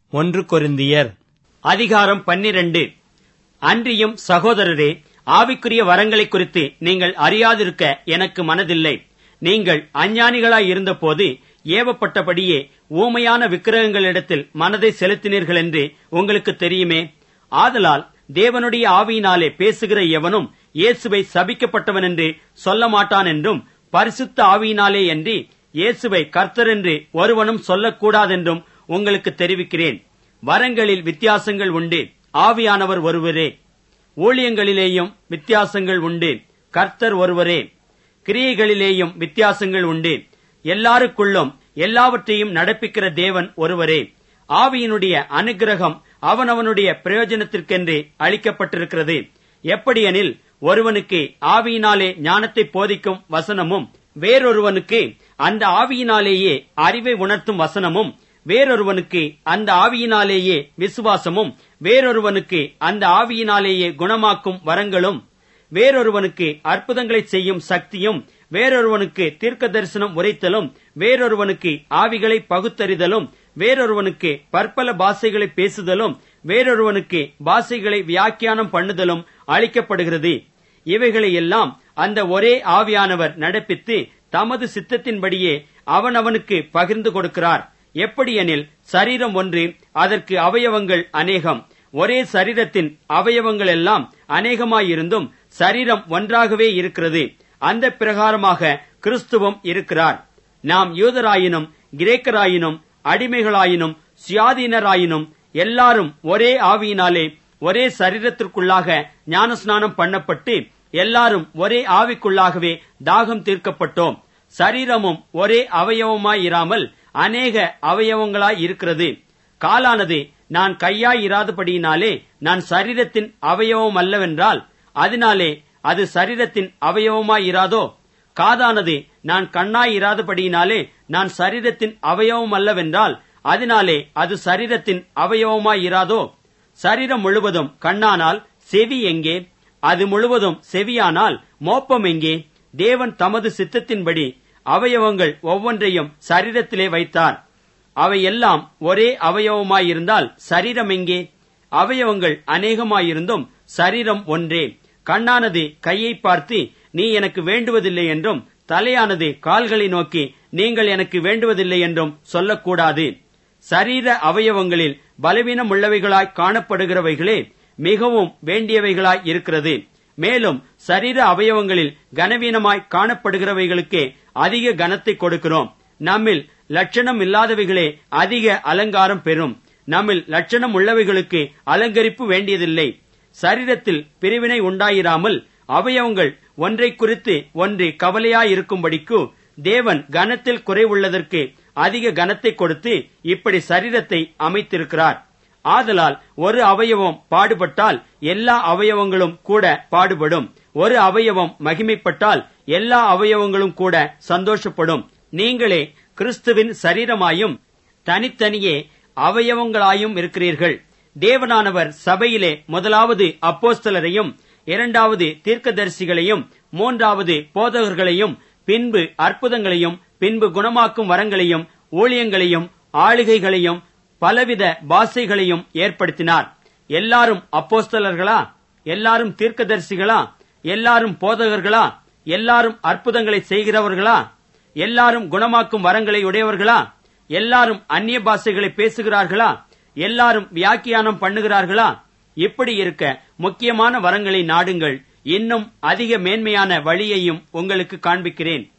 ஒன்று கொரிந்தியர் அதிகாரம் பன்னிரண்டு அன்றியும் சகோதரரே ஆவிக்குரிய வரங்களைக் குறித்து நீங்கள் அறியாதிருக்க எனக்கு மனதில்லை நீங்கள் அஞ்ஞானிகளாய் இருந்தபோது ஏவப்பட்டபடியே ஊமையான விக்கிரகங்களிடத்தில் மனதை செலுத்தினீர்கள் என்று உங்களுக்கு தெரியுமே ஆதலால் தேவனுடைய ஆவியினாலே பேசுகிற எவனும் இயேசுவை சபிக்கப்பட்டவன் என்று சொல்ல மாட்டான் என்றும் பரிசுத்த ஆவியினாலே அன்றி இயேசுவை கர்த்தர் என்று ஒருவனும் சொல்லக்கூடாதென்றும் உங்களுக்கு தெரிவிக்கிறேன் வரங்களில் வித்தியாசங்கள் உண்டு ஆவியானவர் ஒருவரே ஊழியங்களிலேயும் வித்தியாசங்கள் உண்டு கர்த்தர் ஒருவரே கிரியைகளிலேயும் வித்தியாசங்கள் உண்டு எல்லாருக்குள்ளும் எல்லாவற்றையும் நடப்பிக்கிற தேவன் ஒருவரே ஆவியினுடைய அனுக்கிரகம் அவனவனுடைய பிரயோஜனத்திற்கென்று அளிக்கப்பட்டிருக்கிறது எப்படியெனில் ஒருவனுக்கு ஆவியினாலே ஞானத்தை போதிக்கும் வசனமும் வேறொருவனுக்கு அந்த ஆவியினாலேயே அறிவை உணர்த்தும் வசனமும் வேறொருவனுக்கு அந்த ஆவியினாலேயே விசுவாசமும் வேறொருவனுக்கு அந்த ஆவியினாலேயே குணமாக்கும் வரங்களும் வேறொருவனுக்கு அற்புதங்களை செய்யும் சக்தியும் வேறொருவனுக்கு தீர்க்க தரிசனம் உரைத்தலும் வேறொருவனுக்கு ஆவிகளை பகுத்தறிதலும் வேறொருவனுக்கு பற்பல பாஷைகளை பேசுதலும் வேறொருவனுக்கு பாஷைகளை வியாக்கியானம் பண்ணுதலும் அளிக்கப்படுகிறது இவைகளை எல்லாம் அந்த ஒரே ஆவியானவர் நடப்பித்து தமது சித்தத்தின்படியே அவனவனுக்கு பகிர்ந்து கொடுக்கிறார் எப்படியெனில் சரீரம் ஒன்று அதற்கு அவயவங்கள் அநேகம் ஒரே சரீரத்தின் அவயவங்கள் எல்லாம் அநேகமாயிருந்தும் சரீரம் ஒன்றாகவே இருக்கிறது அந்த பிரகாரமாக கிறிஸ்துவும் இருக்கிறார் நாம் யூதராயினும் கிரேக்கராயினும் அடிமைகளாயினும் சுயாதீனராயினும் எல்லாரும் ஒரே ஆவியினாலே ஒரே சரீரத்திற்குள்ளாக ஞானஸ்நானம் பண்ணப்பட்டு எல்லாரும் ஒரே ஆவிக்குள்ளாகவே தாகம் தீர்க்கப்பட்டோம் சரீரமும் ஒரே அவயவமாயிராமல் அநேக அவயவங்களாய் இருக்கிறது காலானது நான் கையாய் இராதபடியினாலே நான் சரீரத்தின் அவயவம் அல்லவென்றால் அதனாலே அது சரீரத்தின் அவயவமாய் இராதோ காதானது நான் கண்ணாய் இராதபடியினாலே நான் சரீரத்தின் அவயவம் அல்லவென்றால் அதனாலே அது சரீரத்தின் அவயவமாய் இராதோ சரீரம் முழுவதும் கண்ணானால் செவி எங்கே அது முழுவதும் செவியானால் மோப்பம் எங்கே தேவன் தமது சித்தத்தின்படி அவயவங்கள் ஒவ்வொன்றையும் சரீரத்திலே வைத்தார் அவை எல்லாம் ஒரே அவயவமாயிருந்தால் சரீரம் எங்கே அவயவங்கள் அநேகமாயிருந்தும் சரீரம் ஒன்றே கண்ணானது கையை பார்த்து நீ எனக்கு வேண்டுவதில்லை என்றும் தலையானது கால்களை நோக்கி நீங்கள் எனக்கு வேண்டுவதில்லை என்றும் சொல்லக்கூடாது சரீர அவயவங்களில் பலவீனம் உள்ளவைகளாய் காணப்படுகிறவைகளே மிகவும் வேண்டியவைகளாய் இருக்கிறது மேலும் சரீர அவயவங்களில் கனவீனமாய் காணப்படுகிறவைகளுக்கே அதிக கனத்தை கொடுக்கிறோம் நம்மில் லட்சணம் இல்லாதவைகளே அதிக அலங்காரம் பெறும் நம்மில் லட்சணம் உள்ளவைகளுக்கு அலங்கரிப்பு வேண்டியதில்லை சரீரத்தில் பிரிவினை உண்டாயிராமல் அவயவங்கள் ஒன்றை குறித்து ஒன்று கவலையாயிருக்கும்படிக்கு தேவன் கனத்தில் குறைவுள்ளதற்கு அதிக கனத்தை கொடுத்து இப்படி சரீரத்தை அமைத்திருக்கிறார் ஆதலால் ஒரு அவயவம் பாடுபட்டால் எல்லா அவயவங்களும் கூட பாடுபடும் ஒரு அவயவம் மகிமைப்பட்டால் எல்லா அவயவங்களும் கூட சந்தோஷப்படும் நீங்களே கிறிஸ்துவின் சரீரமாயும் தனித்தனியே அவயவங்களாயும் இருக்கிறீர்கள் தேவனானவர் சபையிலே முதலாவது அப்போஸ்தலரையும் இரண்டாவது தீர்க்கதரிசிகளையும் மூன்றாவது போதகர்களையும் பின்பு அற்புதங்களையும் பின்பு குணமாக்கும் வரங்களையும் ஊழியங்களையும் ஆளுகைகளையும் பலவித பாஷைகளையும் ஏற்படுத்தினார் எல்லாரும் அப்போஸ்தலர்களா எல்லாரும் தீர்க்கதரிசிகளா எல்லாரும் போதகர்களா எல்லாரும் அற்புதங்களை செய்கிறவர்களா எல்லாரும் குணமாக்கும் வரங்களை உடையவர்களா எல்லாரும் அந்நிய பாஷைகளை பேசுகிறார்களா எல்லாரும் வியாக்கியானம் பண்ணுகிறார்களா இப்படி இருக்க முக்கியமான வரங்களை நாடுங்கள் இன்னும் அதிக மேன்மையான வழியையும் உங்களுக்கு காண்பிக்கிறேன்